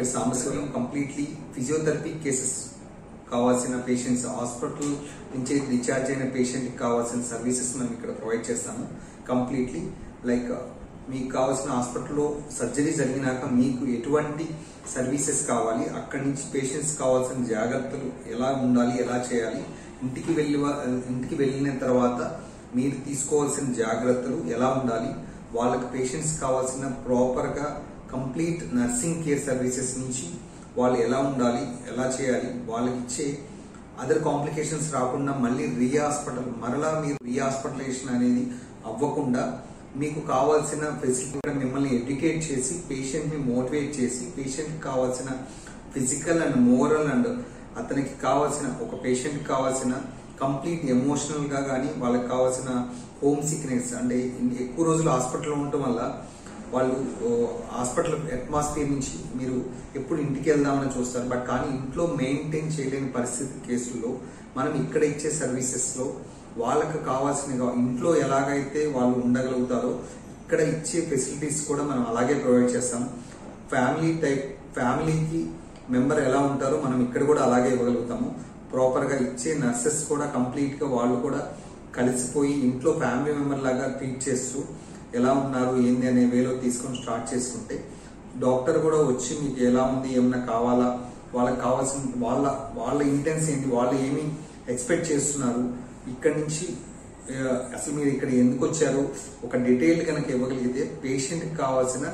పేరు Sambasivaram completely physiotherapy cases కావాల్సిన patients hospital నుంచి డిశ్చార్జ్ అయిన పేషెంట్కి కావాల్సిన సర్వీసెస్ మనం ఇక్కడ ప్రొవైడ్ చేస్తాము కంప్లీట్లీ లైక్ మీకు కావాల్సిన హాస్పిటల్లో సర్జరీ జరిగినాక మీకు ఎటువంటి సర్వీసెస్ కావాలి అక్కడి నుంచి పేషెంట్స్ కావాల్సిన జాగ్రత్తలు ఎలా ఉండాలి ఎలా చేయాలి ఇంటికి వెళ్ళి ఇంటికి వెళ్ళిన తర్వాత మీరు తీసుకోవాల్సిన జాగ్రత్తలు ఎలా ఉండాలి వాళ్ళకి పేషెంట్స్ కావాల్సిన ప్రాపర్గా కంప్లీట్ నర్సింగ్ కేర్ సర్వీసెస్ నుంచి వాళ్ళు ఎలా ఉండాలి ఎలా చేయాలి వాళ్ళకి ఇచ్చే అదర్ కాంప్లికేషన్స్ రాకుండా మళ్ళీ రీ హాస్పిటల్ మరలా మీరు రీ హాస్పిటలైజేషన్ అనేది అవ్వకుండా మీకు కావాల్సిన ఫెసిలిటీ మిమ్మల్ని ఎడ్యుకేట్ చేసి పేషెంట్ ని మోటివేట్ చేసి పేషెంట్ కావాల్సిన ఫిజికల్ అండ్ మోరల్ అండ్ అతనికి కావాల్సిన ఒక పేషెంట్ కావాల్సిన కంప్లీట్ ఎమోషనల్ గా కానీ వాళ్ళకి కావాల్సిన హోమ్ సిక్నెస్ అంటే ఎక్కువ రోజులు హాస్పిటల్లో ఉండటం వల్ల వాళ్ళు హాస్పిటల్ అట్మాస్ఫియర్ నుంచి మీరు ఎప్పుడు ఇంటికి వెళ్దామని చూస్తారు బట్ కానీ ఇంట్లో మెయింటైన్ చేయలేని పరిస్థితి కేసుల్లో మనం ఇక్కడ ఇచ్చే సర్వీసెస్ లో వాళ్ళకి కావాల్సిన ఇంట్లో ఎలాగైతే వాళ్ళు ఉండగలుగుతారో ఇక్కడ ఇచ్చే ఫెసిలిటీస్ కూడా మనం అలాగే ప్రొవైడ్ చేస్తాం ఫ్యామిలీ టైప్ ఫ్యామిలీకి మెంబర్ ఎలా ఉంటారో మనం ఇక్కడ కూడా అలాగే ఇవ్వగలుగుతాము ప్రాపర్ గా ఇచ్చే నర్సెస్ కూడా కంప్లీట్ గా వాళ్ళు కూడా కలిసిపోయి ఇంట్లో ఫ్యామిలీ మెంబర్ లాగా ట్రీట్ చేస్తూ ఎలా ఉన్నారు ఏంది అనే వేలో తీసుకొని స్టార్ట్ చేసుకుంటే డాక్టర్ కూడా వచ్చి మీకు ఎలా ఉంది ఏమన్నా కావాలా వాళ్ళకి కావాల్సిన వాళ్ళ వాళ్ళ ఇంటెన్స్ ఏంటి వాళ్ళు ఏమి ఎక్స్పెక్ట్ చేస్తున్నారు ఇక్కడి నుంచి ఆ, అసలు మీరు ఇక్కడ ఎందుకు వచ్చారు ఒక డీటెయిల్ కనుక ఇవ్వగలిగితే పేషెంట్కి కావాల్సిన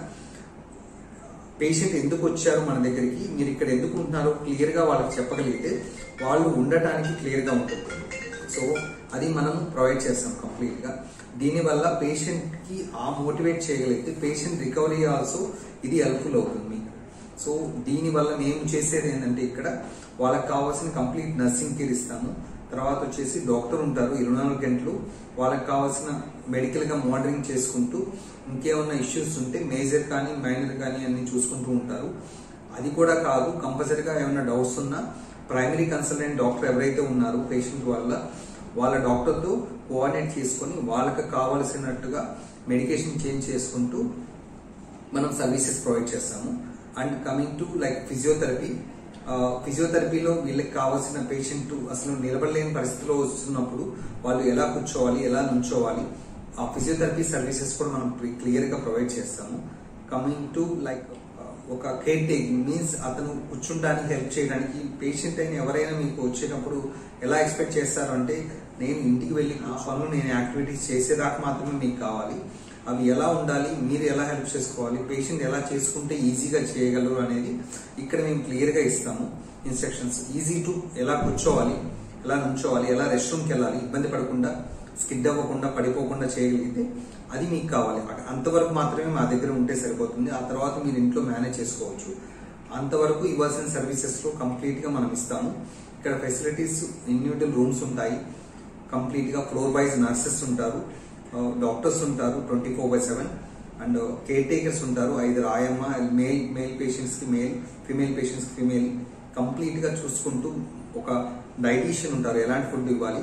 పేషెంట్ ఎందుకు వచ్చారు మన దగ్గరికి మీరు ఇక్కడ ఎందుకు ఉంటున్నారు క్లియర్ గా వాళ్ళకి చెప్పగలిగితే వాళ్ళు ఉండటానికి క్లియర్ గా ఉంటుంది సో అది మనం ప్రొవైడ్ చేస్తాం కంప్లీట్ గా దీనివల్ల పేషెంట్ కి ఆ మోటివేట్ చేయగలిగితే పేషెంట్ రికవరీ ఆల్సో ఇది హెల్ప్ఫుల్ అవుతుంది మీకు సో దీనివల్ల మేము చేసేది ఏంటంటే ఇక్కడ వాళ్ళకి కావాల్సిన కంప్లీట్ నర్సింగ్ కేర్ ఇస్తాము తర్వాత వచ్చేసి డాక్టర్ ఉంటారు ఇరవై నాలుగు గంటలు వాళ్ళకి కావాల్సిన మెడికల్ గా మానిటరింగ్ చేసుకుంటూ ఇంకేమన్నా ఇష్యూస్ ఉంటే మేజర్ కానీ మైనర్ కానీ అన్ని చూసుకుంటూ ఉంటారు అది కూడా కాదు కంపల్సరీగా ఏమైనా డౌట్స్ ఉన్నా ప్రైమరీ కన్సల్టెంట్ డాక్టర్ ఎవరైతే ఉన్నారో పేషెంట్ వల్ల వాళ్ళ డాక్టర్తో కోఆర్డినేట్ చేసుకొని వాళ్ళకి కావలసినట్టుగా మెడికేషన్ చేంజ్ చేసుకుంటూ మనం సర్వీసెస్ ప్రొవైడ్ చేస్తాము and coming to like physiotherapy ఫిజియోథెరపీలో వీళ్ళకి కావాల్సిన పేషెంట్ అసలు నిలబడలేని పరిస్థితిలో వస్తున్నప్పుడు వాళ్ళు ఎలా కూర్చోవాలి ఎలా నుంచోవాలి ఆ ఫిజియోథెరపీ సర్వీసెస్ కూడా మనం క్లియర్ గా ప్రొవైడ్ చేస్తాము కమింగ్ టు లైక్ ఒక కేర్ టేకింగ్ మీన్స్ అతను కూర్చుంటానికి హెల్ప్ చేయడానికి పేషెంట్ అయిన ఎవరైనా మీకు వచ్చేటప్పుడు ఎలా ఎక్స్పెక్ట్ చేస్తారు అంటే నేను ఇంటికి వెళ్ళి ఆ పనులు నేను యాక్టివిటీస్ చేసేదాకా మాత్రమే మీకు కావాలి అవి ఎలా ఉండాలి మీరు ఎలా హెల్ప్ చేసుకోవాలి పేషెంట్ ఎలా చేసుకుంటే ఈజీగా చేయగలరు అనేది ఇక్కడ మేము క్లియర్ గా ఇస్తాము ఇన్స్ట్రక్షన్స్ ఈజీ టు ఎలా కూర్చోవాలి ఎలా నుంచోవాలి ఎలా రెస్ట్ రూమ్కి వెళ్ళాలి ఇబ్బంది పడకుండా స్కిడ్ అవ్వకుండా పడిపోకుండా చేయగలిగితే అది మీకు కావాలి అ- అంతవరకు మాత్రమే మా దగ్గర ఉంటే సరిపోతుంది ఆ తర్వాత మీరు ఇంట్లో మేనేజ్ చేసుకోవచ్చు అంతవరకు ఇవ్వాల్సిన సర్వీసెస్ లో కంప్లీట్ గా మనం ఇస్తాము ఇక్కడ ఫెసిలిటీస్ ఇండివిజువల్ రూమ్స్ ఉంటాయి కంప్లీట్ గా ఫ్లోర్ వైజ్ నర్సెస్ ఉంటారు డాక్టర్స్ ఉంటారు twenty four by seven and care takers ఉంటారు ఐదు ఆయమ్మ మేల్ మేల్ పేషెంట్స్ కి మేల్ ఫిమేల్ పేషెంట్స్ కి ఫిమేల్ కంప్లీట్ గా చూసుకుంటూ ఒక డైటీషియన్ ఉంటారు ఎలాంటి ఫుడ్ ఇవ్వాలి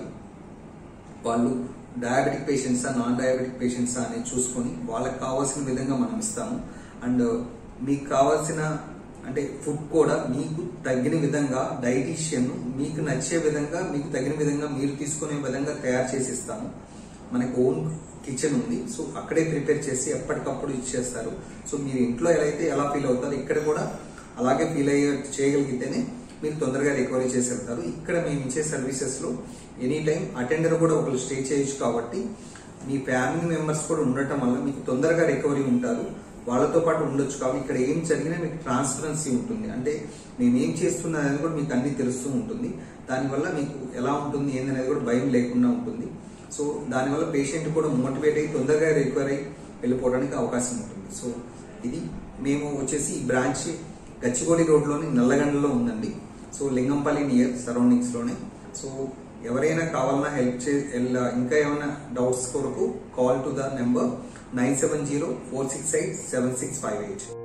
వాళ్ళు డయాబెటిక్ పేషెంట్సా నాన్ డయాబెటిక్ పేషెంట్సా అనేది చూసుకొని వాళ్ళకి కావాల్సిన విధంగా మనం ఇస్తాము అండ్ మీకు కావాల్సిన అంటే ఫుడ్ కూడా మీకు తగిన విధంగా డైటీషియన్ మీకు నచ్చే విధంగా మీకు తగిన విధంగా మీరు తీసుకునే విధంగా తయారు చేసి ఇస్తాము మనకి ఓన్ కిచెన్ ఉంది సో అక్కడే ప్రిపేర్ చేసి ఎప్పటికప్పుడు ఇచ్చేస్తారు సో మీరు ఇంట్లో ఎలా అయితే ఎలా ఫీల్ అవుతారో ఇక్కడ కూడా అలాగే ఫీల్ అయ్యే చేయగలిగితేనే మీరు తొందరగా రికవరీ చేసి వెళ్తారు ఇక్కడ మేము ఇచ్చే సర్వీసెస్ లో ఎనీ టైం అటెండర్ కూడా ఒకరు స్టే చేయొచ్చు కాబట్టి మీ ఫ్యామిలీ మెంబర్స్ కూడా ఉండటం వల్ల మీకు తొందరగా రికవరీ ఉంటారు వాళ్ళతో పాటు ఉండొచ్చు కాబట్టి ఇక్కడ ఏం జరిగినా మీకు ట్రాన్స్పరెన్సీ ఉంటుంది అంటే మేము ఏం చేస్తున్నా అనేది కూడా మీకు అన్ని తెలుస్తూ ఉంటుంది దానివల్ల మీకు ఎలా ఉంటుంది ఏందనేది కూడా భయం లేకుండా ఉంటుంది సో దానివల్ల పేషెంట్ కూడా మోటివేట్ అయ్యి తొందరగా రికవర్ అయ్యి వెళ్ళిపోవడానికి అవకాశం ఉంటుంది సో ఇది మేము వచ్చేసి ఈ బ్రాంచ్ గచ్చిబౌలి రోడ్లోని నల్లగండలో ఉందండి సో లింగంపల్లి నియర్ సరౌండింగ్స్ లోనే సో ఎవరైనా కావాలన్నా హెల్ప్ చే ఎల్- ఇంకా ఏమైనా డౌట్స్ కొరకు call to the number nine seven zero four six eight seven six five eight